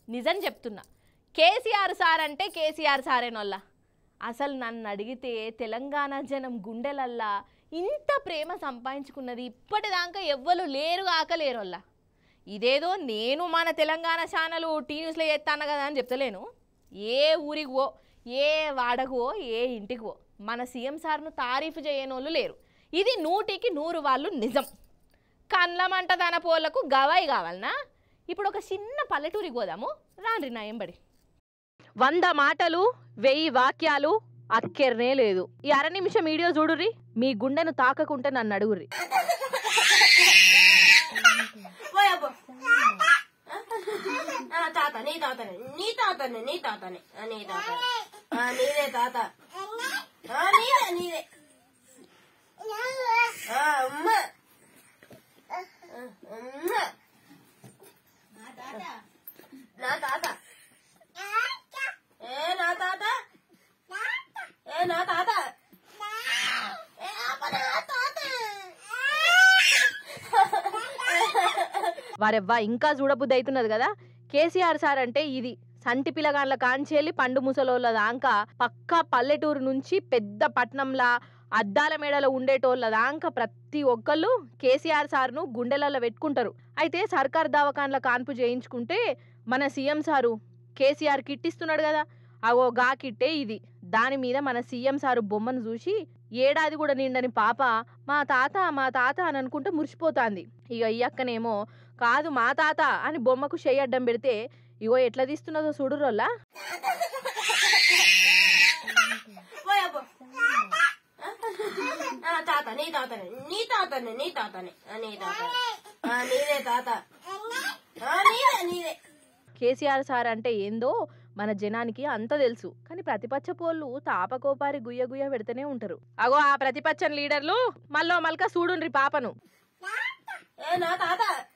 నిజం చెప్తున్నా కేసీఆర్ సార్ అంటే కేసీఆర్ సారేనోళ్ళ అసలు నన్ను అడిగితే తెలంగాణ జనం గుండెలల్లా ఇంత ప్రేమ సంపాదించుకున్నది ఇప్పటిదాకా ఎవ్వరు లేరు ఆకలేరోళ్ళ ఇదేదో నేను మన తెలంగాణ ఛానల్ టీ న్యూస్లో చేస్తాను కదా అని చెప్తలేను ఏ ఊరికి పో ఏ వాడకు పో ఏ ఇంటికి పో మన సీఎం సార్ను తారీఫు చేయనోళ్ళు లేరు ఇది నూటికి నూరు వాళ్ళు నిజం కళ్ళమంట తన పోలకు గవాయి కావాలనా ఇప్పుడు ఒక చిన్న పల్లెటూరికి పోదాము రాండ్రి నా ఎంబడి వంద మాటలు వెయ్యి వాక్యాలు అక్కెర్నే లేదు ఈ అర నిమిషం వీడియో చూడుర్రి మీ గుండెను తాకకుంటే నన్ను అడుగుర్రి పోయబ్బో ఆ, తాత నీ తాతనే నీ తాతనే నీ తాతనే ఆ, నీ తాత ఆ, నీదే తాత ఆ, నీదే నీదే ఆ, అమ్మ ఆ, అమ్మ నా తాత ఏ నా తాత ఏ నా తాత ఏ అబ్బ, నా తాత వారెవ్వా ఇంకా చూడబుద్ధి అవుతున్నది కదా కేసీఆర్ సార్ అంటే ఇది సంటి పిల్లగాండ్ల కాంచేలి పండు ముసలోళ్ళ దాకా పక్కా పల్లెటూరు నుంచి పెద్ద పట్నంలా అద్దాల మేడలో ఉండేటోళ్ళ దాకా ప్రతి ఒక్కళ్ళు కేసీఆర్ సార్ను గుండెలలో పెట్టుకుంటారు అయితే సర్కార్ దవాఖాన్ల కాన్పు చేయించుకుంటే మన సీఎం సారు కేసీఆర్ కిట్ ఇస్తున్నాడు కదా అగో గా కిట్టే ఇది దాని మీద మన సీఎం సారు బొమ్మను చూసి ఏడాది కూడా నిండని పాప మా తాత మా తాత అని అనుకుంటే మురిసిపోతాంది ఇక ఈ అక్కనేమో కాదు మా తాత అని బొమ్మకు చెయ్యి అడ్డం పెడితే ఇగో ఎట్లా తీస్తున్నదో చూడురోల్లా పోయబ్బో ఆ, తాత నీ తాతనే నీ తాతనే నీ తాతనే ఆ, నీ తాత ఆ, నీదే తాత ఆ, నీదే నీదే కేసీఆర్ సార్ అంటే ఏందో మన జనానికి అంత తెలుసు కానీ ప్రతిపక్ష పోళ్ళు తాపకోపారి గుయ్య గుయ్య పెడితేనే ఉంటారు అగో ఆ ప్రతిపక్షం లీడర్లు మళ్ళో మల్క చూడుండ్రి పాపను ఏ నా తాత